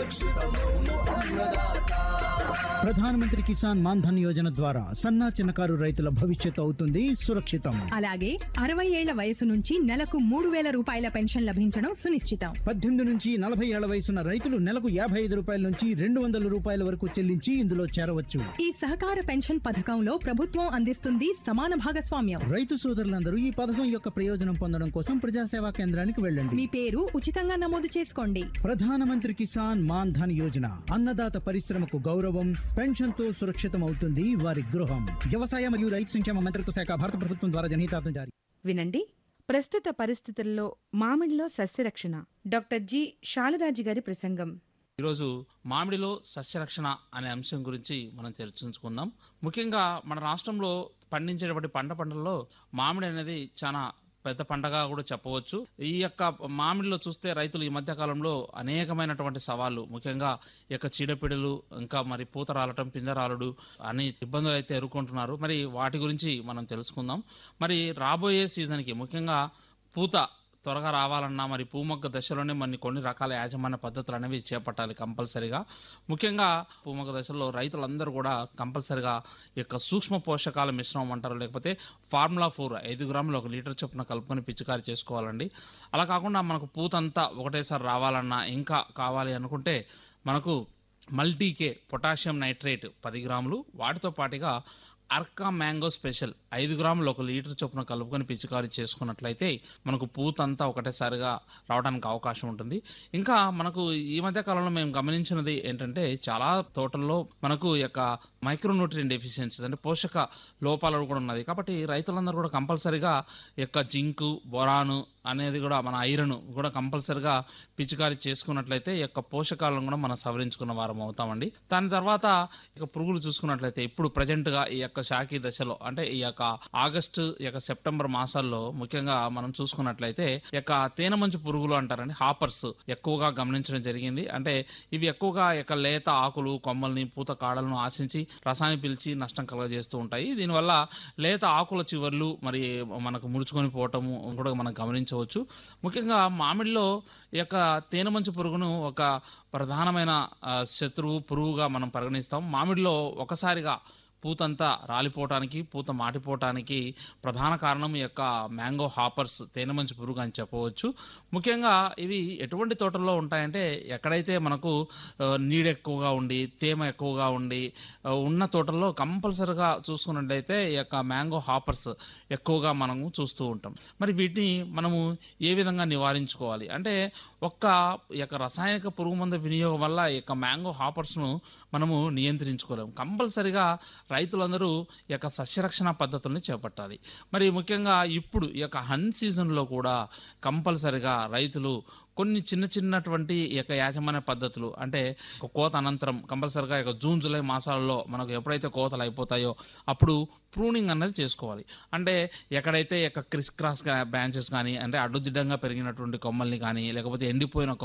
సురక్షితమౌను అన్నదాత ప్రధానమంత్రి కిసాన్ మాన్ ధన్ యోజన ద్వారా సన్నా చిన్నకారు రైతుల భవిష్యత్తు అవుతుంది సురక్షితం అలాగే అరవై ఏళ్ల వయసు నుంచి నెలకు మూడు వేల రూపాయల పెన్షన్ లభించడం సునిశ్చితం పద్దెనిమిది నుంచి నలభై ఏళ్ల వయసున్న రైతులు నెలకు యాభై ఐదు రూపాయల నుంచి రెండు వందల రూపాయల వరకు చెల్లించి ఇందులో చేరవచ్చు ఈ సహకార పెన్షన్ పథకంలో ప్రభుత్వం అందిస్తుంది సమాన భాగస్వామ్యం రైతు సోదరులందరూ ఈ పథకం యొక్క ప్రయోజనం పొందడం కోసం ప్రజాసేవా కేంద్రానికి వెళ్ళండి మీ పేరు ఉచితంగా నమోదు చేసుకోండి ప్రధానమంత్రి కిసాన్ మాన్ ధన్ యోజన అన్నదాత పరిశ్రమకు గౌరవం పెన్షన్ తో సురక్షితం అవుతుంది వారి గృహం వ్యవసాయ మరియు రైతు సంక్షేమ మంత్రిత్వ శాఖ భారత ప్రభుత్వం ద్వారా జనహితార్థం జారీ వినండి ప్రస్తుత పరిస్థితుల్లో మామిడిలో సస్యరక్షణ డాక్టర్ జి శాలరాజు గారి ప్రసంగం ఈరోజు మామిడిలో సస్యరక్షణ అనే అంశం గురించి మనం చర్చించుకుందాం ముఖ్యంగా మన రాష్ట్రంలో పండించేటువంటి పంట పంటల్లో మామిడి అనేది చాలా పెద్ద పంటగా కూడా చెప్పవచ్చు ఈ యొక్క మామిడిలో చూస్తే రైతులు ఈ మధ్య కాలంలో అనేకమైనటువంటి సవాళ్లు ముఖ్యంగా ఈ యొక్క చీడపీడలు ఇంకా మరి పూత రాలటం పిందె రాలడు అని ఇబ్బందులు అయితే ఎదుర్కొంటున్నారు మరి వాటి గురించి మనం తెలుసుకుందాం మరి రాబోయే సీజన్కి ముఖ్యంగా పూత త్వరగా రావాలన్నా మరి పూమొగ్గ దశలోనే మన కొన్ని రకాల యాజమాన్య పద్ధతులు అనేవి చేపట్టాలి కంపల్సరిగా ముఖ్యంగా పూమొగ్గ దశలో రైతులందరూ కూడా కంపల్సరిగా ఈ యొక్క సూక్ష్మ పోషకాల మిశ్రమం అంటారు లేకపోతే ఫార్ములా ఫోర్ ఐదు గ్రాములు ఒక లీటర్ చొప్పున కలుపుకొని పిచికారి చేసుకోవాలండి అలా కాకుండా మనకు పూతంతా ఒకటేసారి రావాలన్నా ఇంకా కావాలి అనుకుంటే మనకు మల్టీకే పొటాషియం నైట్రేట్ పది గ్రాములు వాటితో పాటుగా అర్కా మ్యాంగో స్పెషల్ ఐదు గ్రాములు ఒక లీటర్ చొప్పున కలుపుకొని పిచికారీ చేసుకున్నట్లయితే మనకు పూతంతా ఒకటేసారిగా రావడానికి అవకాశం ఉంటుంది ఇంకా మనకు ఈ మధ్య కాలంలో మేము గమనించినది ఏంటంటే చాలా తోటల్లో మనకు ఈ యొక్క మైక్రోన్యూట్రియన్ డెఫిషియన్సీస్ అంటే పోషక లోపాలు కూడా ఉన్నది కాబట్టి రైతులందరూ కూడా కంపల్సరిగా ఈ యొక్క జింకు బొరాను అనేది కూడా మన ఐరన్ కూడా కంపల్సరిగా పిచికారీ చేసుకున్నట్లయితే ఈ యొక్క పోషకాలను కూడా మనం సవరించుకున్న వారం అవుతామండి దాని తర్వాత ఇక పురుగులు చూసుకున్నట్లయితే ఇప్పుడు ప్రజెంట్ గా ఈ యొక్క శాఖీ దశలో అంటే ఈ యొక్క ఆగస్టు ఈ యొక్క సెప్టెంబర్ మాసాల్లో ముఖ్యంగా మనం చూసుకున్నట్లయితే ఈ యొక్క తేనె మంచు పురుగులు అంటారండి హాపర్స్ ఎక్కువగా గమనించడం జరిగింది అంటే ఇవి ఎక్కువగా ఈ యొక్క లేత ఆకులు కొమ్మల్ని పూత కాడలను ఆశించి రసాన్ని పిలిచి నష్టం కలగజేస్తూ ఉంటాయి దీనివల్ల లేత ఆకుల చివర్లు మరి మనకు ముడుచుకొని పోవటము కూడా మనం గమనించవచ్చు ముఖ్యంగా మామిడిలో ఈ యొక్క తేనె మంచు పురుగును ఒక ప్రధానమైన ఆ, శత్రువు పురుగుగా మనం పరిగణిస్తాం మామిడిలో ఒకసారిగా పూతంతా రాలిపోవటానికి పూత మాటిపోవటానికి ప్రధాన కారణం ఈ యొక్క మ్యాంగో హాపర్స్ తేనె మంచు పురుగు అని చెప్పవచ్చు ముఖ్యంగా ఇవి ఎటువంటి తోటల్లో ఉంటాయంటే ఎక్కడైతే మనకు ఆ, నీడ ఎక్కువగా ఉండి తేమ ఎక్కువగా ఉండి ఆ, ఉన్న తోటల్లో కంపల్సరిగా చూసుకున్నట్లయితే ఈ యొక్క మ్యాంగో హాపర్స్ ఎక్కువగా మనము చూస్తూ ఉంటాం మరి వీటిని మనము ఏ విధంగా నివారించుకోవాలి అంటే ఒక్క ఈ యొక్క రసాయనిక పురుగు మందు వినియోగం వల్ల ఈ యొక్క మ్యాంగో హాపర్స్ను మనము నియంత్రించుకోలేము కంపల్సరిగా రైతులందరూ ఈ యొక్క సస్యరక్షణ పద్ధతుల్ని చేపట్టాలి మరి ముఖ్యంగా ఇప్పుడు ఈ యొక్క హన్ సీజన్లో కూడా కంపల్సరిగా రైతులు కొన్ని చిన్న చిన్నటువంటి ఈ యొక్క యాజమాన్య పద్ధతులు అంటే ఒక కోత అనంతరం కంపల్సరిగా ఈ యొక్క జూన్ జూలై మాసాలలో మనకు ఎప్పుడైతే కోతలు అయిపోతాయో అప్పుడు ప్రూనింగ్ అన్నది చేసుకోవాలి అంటే ఎక్కడైతే ఈ యొక్క క్రిస్ క్రాస్ బ్రాంచెస్ కానీ అంటే అడ్డుదిడ్డంగా పెరిగినటువంటి కొమ్మల్ని కానీ లేకపోతే ఎండిపోయిన